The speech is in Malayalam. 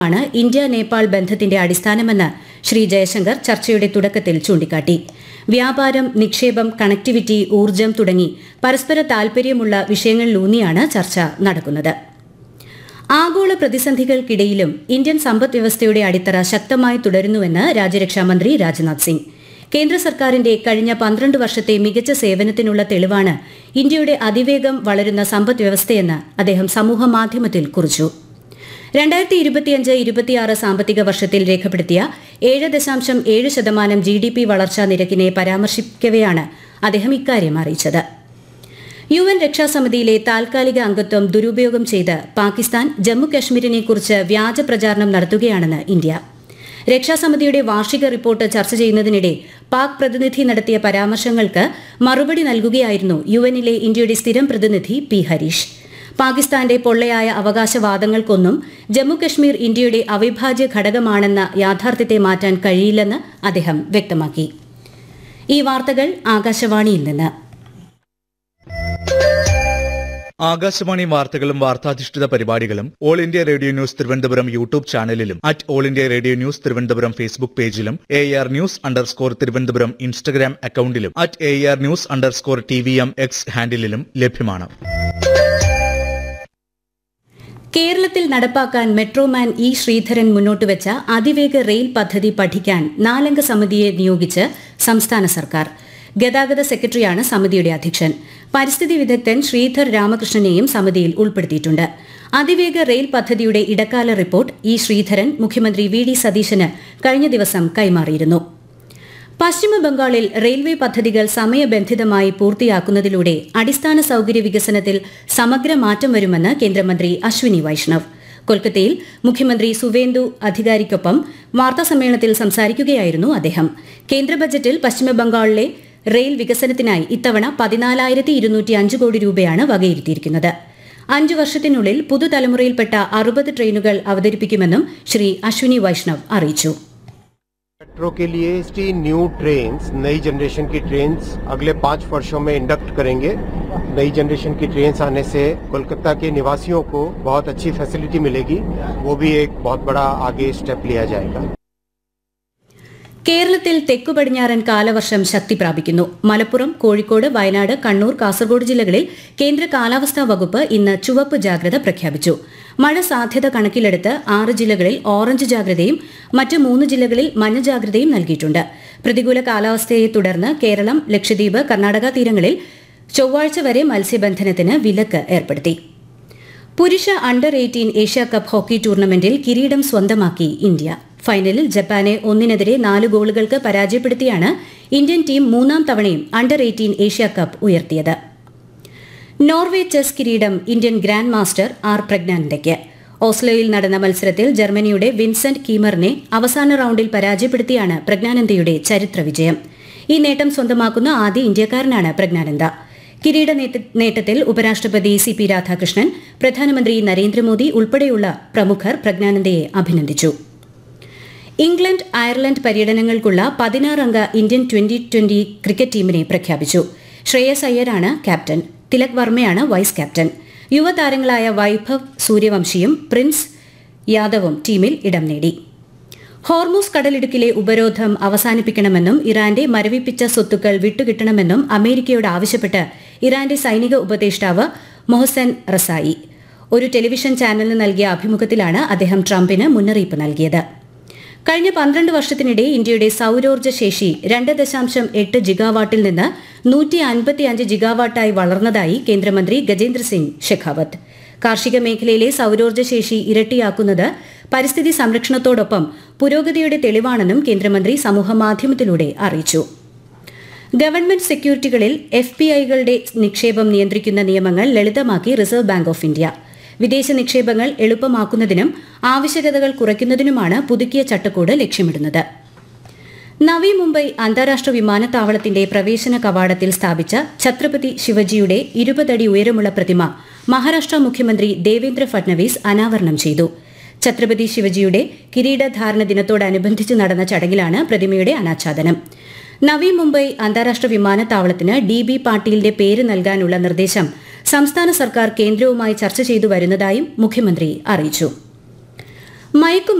ആണ് ഇന്ത്യ നേപ്പാൾ ബന്ധത്തിന്റെ അടിസ്ഥാനമെന്ന് ശ്രീ ജയശങ്കർ ചർച്ചയുടെ തുടക്കത്തിൽ ചൂണ്ടിക്കാട്ടി വ്യാപാരം നിക്ഷേപം കണക്ടിവിറ്റി ഊർജ്ജം തുടങ്ങി പരസ്പര താൽപര്യമുള്ള വിഷയങ്ങളിലൂന്നിയാണ് ചർച്ച നടക്കുന്നത് ആഗോള പ്രതിസന്ധികൾക്കിടയിലും ഇന്ത്യൻ സമ്പദ് വ്യവസ്ഥയുടെ അടിത്തറ ശക്തമായി തുടരുന്നുവെന്ന് രാജ്യരക്ഷാമന്ത്രി രാജ്നാഥ് സിംഗ് കേന്ദ്ര സർക്കാരിന്റെ കഴിഞ്ഞ പന്ത്രണ്ട് വർഷത്തെ മികച്ച സേവനത്തിനുള്ള തെളിവാണ് ഇന്ത്യയുടെ അതിവേഗം വളരുന്ന സമ്പദ് വ്യവസ്ഥയെന്ന് അദ്ദേഹം സമൂഹമാധ്യമത്തിൽ കുറിച്ചു രണ്ടായിരത്തി ഇരുപത്തിയഞ്ച് ഇരുപത്തിയാറ് സാമ്പത്തിക വർഷത്തിൽ രേഖപ്പെടുത്തിയ ഏഴ് ദശാംശം ഏഴ് ശതമാനം ജി ഡി പി വളർച്ചാ നിരക്കിനെ പരാമർശിക്കവെയാണ് അദ്ദേഹം ഇക്കാര്യം അറിയിച്ചത് യു എൻ രക്ഷാസമിതിയിലെ താൽക്കാലിക അംഗത്വം ദുരുപയോഗം ചെയ്ത് പാകിസ്ഥാൻ ജമ്മു കശ്മീരിനെക്കുറിച്ച് വ്യാജ പ്രചാരണം നടത്തുകയാണെന്ന് ഇന്ത്യ രക്ഷാസമിതിയുടെ വാർഷിക റിപ്പോർട്ട് ചർച്ച ചെയ്യുന്നതിനിടെ പാക് പ്രതിനിധി നടത്തിയ പരാമർശങ്ങൾക്ക് മറുപടി നൽകുകയായിരുന്നു യു എന്നിലെ ഇന്ത്യയുടെ സ്ഥിരം പ്രതിനിധി പി ഹരീഷ് പാകിസ്ഥാന്റെ പൊള്ളയായ അവകാശവാദങ്ങൾക്കൊന്നും ജമ്മുകശ്മീർ ഇന്ത്യയുടെ അവിഭാജ്യ ഘടകമാണെന്ന യാഥാർത്ഥ്യത്തെ മാറ്റാൻ കഴിയില്ലെന്ന് അദ്ദേഹം വ്യക്തമാക്കി ഈ വാർത്തകൾ ആകാശവാണിയിൽ നിന്ന് ആകാശവാണി വാർത്തകളും വാർത്താധിഷ്ഠിത പരിപാടികളും all India radio news Thiruvananthapuram YouTube ചാനലിലും at all India radio news Thiruvananthapuram Facebook പേജിലും A R news underscore Thiruvananthapuram Instagram അക്കൌണ്ടിലും at A R news underscore T V M X ഹാൻഡിലും ലഭ്യമാണ് കേരളത്തിൽ നടപ്പാക്കാൻ മെട്രോമാൻ ഇ ശ്രീധരൻ മുന്നോട്ടുവച്ച അതിവേഗ റെയിൽ പദ്ധതി പഠിക്കാൻ നാലംഗ സമിതിയെ നിയോഗിച്ച് സംസ്ഥാന സർക്കാർ ഗതാഗത സെക്രട്ടറിയാണ് സമിതിയുടെ അധ്യക്ഷൻ പരിസ്ഥിതി വിദഗ്ധൻ ശ്രീധർ രാമകൃഷ്ണനെയും സമിതിയിൽ ഉൾപ്പെടുത്തിയിട്ടുണ്ട് അതിവേഗ റെയിൽ പദ്ധതിയുടെ ഇടക്കാല റിപ്പോർട്ട് ഇ ശ്രീധരൻ മുഖ്യമന്ത്രി വി ഡി സതീശന് കഴിഞ്ഞ ദിവസം കൈമാറിയിരുന്നു പശ്ചിമ ബംഗാളിൽ റെയിൽവേ പദ്ധതികൾ സമയബന്ധിതമായി പൂർത്തിയാക്കുന്നതിലൂടെ അടിസ്ഥാന സൌകര്യ വികസനത്തിൽ സമഗ്ര മാറ്റം വരുമെന്ന് കേന്ദ്രമന്ത്രി അശ്വിനി വൈഷ്ണവ് കൊൽക്കത്തയിൽ മുഖ്യമന്ത്രി സുവേന്ദു അധികാരിക്കൊപ്പം വാർത്താസമ്മേളനത്തിൽ സംസാരിക്കുകയായിരുന്നു അദ്ദേഹം കേന്ദ്ര ബജറ്റിൽ പശ്ചിമ ബംഗാളിലെ റെയിൽ വികസനത്തിനായി ഇത്തവണ പതിനാലായിരത്തി ഇരുന്നൂറ്റി അഞ്ച് കോടി രൂപയാണ് വകയിരുത്തിയിരിക്കുന്നത് അഞ്ചു വർഷത്തിനുള്ളിൽ പുതുതലമുറയിൽപ്പെട്ട അറുപത് ട്രെയിനുകൾ അവതരിപ്പിക്കുമെന്നും ശ്രീ അശ്വിനി വൈഷ്ണവ് അറിയിച്ചു मेट्रो के लिए टी न्यू ट्रेन्स नई जनरेशन की ट्रेन्स अगले पाँच वर्षों में इंडक्ट करेंगे नई जनरेशन की ट्रेन्स आने से कोलकाता के निवासियों को बहुत अच्छी फैसिलिटी मिलेगी वो भी एक बहुत बड़ा आगे स्टेप लिया जाएगा കേരളത്തിൽ തെക്കു പടിഞ്ഞാറൻ കാലവർഷം ശക്തി പ്രാപിക്കുന്നു മലപ്പുറം കോഴിക്കോട് വയനാട് കണ്ണൂർ കാസർഗോഡ് ജില്ലകളിൽ കേന്ദ്ര കാലാവസ്ഥാ വകുപ്പ് ഇന്ന് ചുവപ്പ് ജാഗ്രത പ്രഖ്യാപിച്ചു മഴ സാധ്യത കണക്കിലെടുത്ത് ആറ് ജില്ലകളിൽ ഓറഞ്ച് ജാഗ്രതയും മറ്റ് മൂന്ന് ജില്ലകളിൽ മഞ്ഞ ജാഗ്രതയും നൽകിയിട്ടുണ്ട് പ്രതികൂല കാലാവസ്ഥയെ തുടർന്ന് കേരളം ലക്ഷദ്വീപ് കർണാടക തീരങ്ങളിൽ ചൊവ്വാഴ്ച വരെ മത്സ്യബന്ധനത്തിന് വിലക്ക് ഏർപ്പെടുത്തി പുരുഷ under eighteen Asia cup hockey ടൂർണമെന്റിൽ കിരീടം സ്വന്തമാക്കി ഇന്ത്യ ഫൈനലിൽ ജപ്പാനെ ഒന്നിനെതിരെ നാല് ഗോളുകൾക്ക് പരാജയപ്പെടുത്തിയാണ് ഇന്ത്യൻ ടീം മൂന്നാം തവണയും അണ്ടർ എയ്റ്റീൻ ഏഷ്യ കപ്പ് ഉയർത്തിയത് നോർവേ ചെസ് കിരീടം ഇന്ത്യൻ ഗ്രാൻഡ് മാസ്റ്റർ ആർ പ്രജ്ഞാനന്ദയ്ക്ക് ഓസ്ലോയിൽ നടന്ന മത്സരത്തിൽ ജർമ്മനിയുടെ വിൻസെന്റ് കീമറിനെ അവസാന റൌണ്ടിൽ പരാജയപ്പെടുത്തിയാണ് പ്രജ്ഞാനന്ദയുടെ ചരിത്ര വിജയം ഈ നേട്ടം സ്വന്തമാക്കുന്ന ആദ്യ ഇന്ത്യക്കാരനാണ് പ്രജ്ഞാനന്ദ കിരീട നേട്ട- നേട്ടത്തിൽ ഉപരാഷ്ട്രപതി സി പി രാധാകൃഷ്ണൻ പ്രധാനമന്ത്രി നരേന്ദ്രമോദി ഉൾപ്പെടെയുള്ള പ്രമുഖർ പ്രജ്ഞാനന്ദയെ അഭിനന്ദിച്ചു ഇംഗ്ലണ്ട് അയർലൻഡ് പര്യടനങ്ങൾക്കുള്ള പതിനാറംഗ ഇന്ത്യൻ ട്വന്റി ട്വന്റി ക്രിക്കറ്റ് ടീമിനെ പ്രഖ്യാപിച്ചു ശ്രേയസ് അയ്യരാണ് ക്യാപ്റ്റൻ തിലക് വർമ്മയാണ് വൈസ് ക്യാപ്റ്റൻ യുവതാരങ്ങളായ വൈഭവ് സൂര്യവംശിയും പ്രിൻസ് യാദവും ടീമിൽ ഇടം നേടി ഹോർമൂസ് കടലിടുക്കിലെ ഉപരോധം അവസാനിപ്പിക്കണമെന്നും ഇറാന്റെ മരവിപ്പിച്ച സ്വത്തുക്കൾ വിട്ടുകിട്ടണമെന്നും അമേരിക്കയോട് ആവശ്യപ്പെട്ട് ഇറാന്റെ സൈനിക ഉപദേഷ്ടാവ് മൊഹസൻ റസായി ഒരു ടെലിവിഷൻ ചാനലിന് നൽകിയ അഭിമുഖത്തിലാണ് അദ്ദേഹം ട്രംപിന് മുന്നറിയിപ്പ് നൽകിയത് കഴിഞ്ഞ പന്ത്രണ്ട് വർഷത്തിനിടെ ഇന്ത്യയുടെ സൌരോർജ്ജ ശേഷി രണ്ട് ദശാംശം എട്ട് ജിഗാവാട്ടിൽ നിന്ന് നൂറ്റി അൻപത്തിയഞ്ച് ജിഗാവാട്ടായി വളർന്നതായി കേന്ദ്രമന്ത്രി ഗജേന്ദ്ര സിംഗ് ഷെഖാവത്ത് കാർഷിക മേഖലയിലെ സൌരോർജ്ജ ശേഷി ഇരട്ടിയാക്കുന്നത് പരിസ്ഥിതി സംരക്ഷണത്തോടൊപ്പം പുരോഗതിയുടെ തെളിവാണെന്നും കേന്ദ്രമന്ത്രി സമൂഹമാധ്യമത്തിലൂടെ അറിയിച്ചു ഗവൺമെന്റ് സെക്യൂരിറ്റികളിൽ എഫ് പി ഐകളുടെ നിക്ഷേപം നിയന്ത്രിക്കുന്ന നിയമങ്ങൾ ലളിതമാക്കി റിസർവ് ബാങ്ക് ഓഫ് ഇന്ത്യ വിദേശ നിക്ഷേപങ്ങൾ എളുപ്പമാക്കുന്നതിനും ആവശ്യകതകൾ കുറയ്ക്കുന്നതിനുമാണ് പുതുക്കിയ ചട്ടക്കൂട് ലക്ഷ്യമിടുന്നത് നവി മുംബൈ അന്താരാഷ്ട്ര വിമാനത്താവളത്തിന്റെ പ്രവേശന കവാടത്തിൽ സ്ഥാപിച്ച ഛത്രപതി ശിവജിയുടെ ഇരുപതടി ഉയരമുള്ള പ്രതിമ മഹാരാഷ്ട്ര മുഖ്യമന്ത്രി ദേവേന്ദ്ര ഫട്നവിസ് അനാവരണം ചെയ്തു ഛത്രപതി ശിവജിയുടെ കിരീടധാരണ ദിനത്തോടനുബന്ധിച്ച് നടന്ന ചടങ്ങിലാണ് പ്രതിമയുടെ അനാച്ഛാദനം നവി മുംബൈ അന്താരാഷ്ട്ര വിമാനത്താവളത്തിന് ഡി ബി പാട്ടീലിന്റെ പേര് നൽകാനുള്ള നിർദ്ദേശം സംസ്ഥാന സർക്കാർ കേന്ദ്രവുമായി ചർച്ച ചെയ്തു വരുന്നതായും മുഖ്യമന്ത്രി അറിയിച്ചു മയക്കു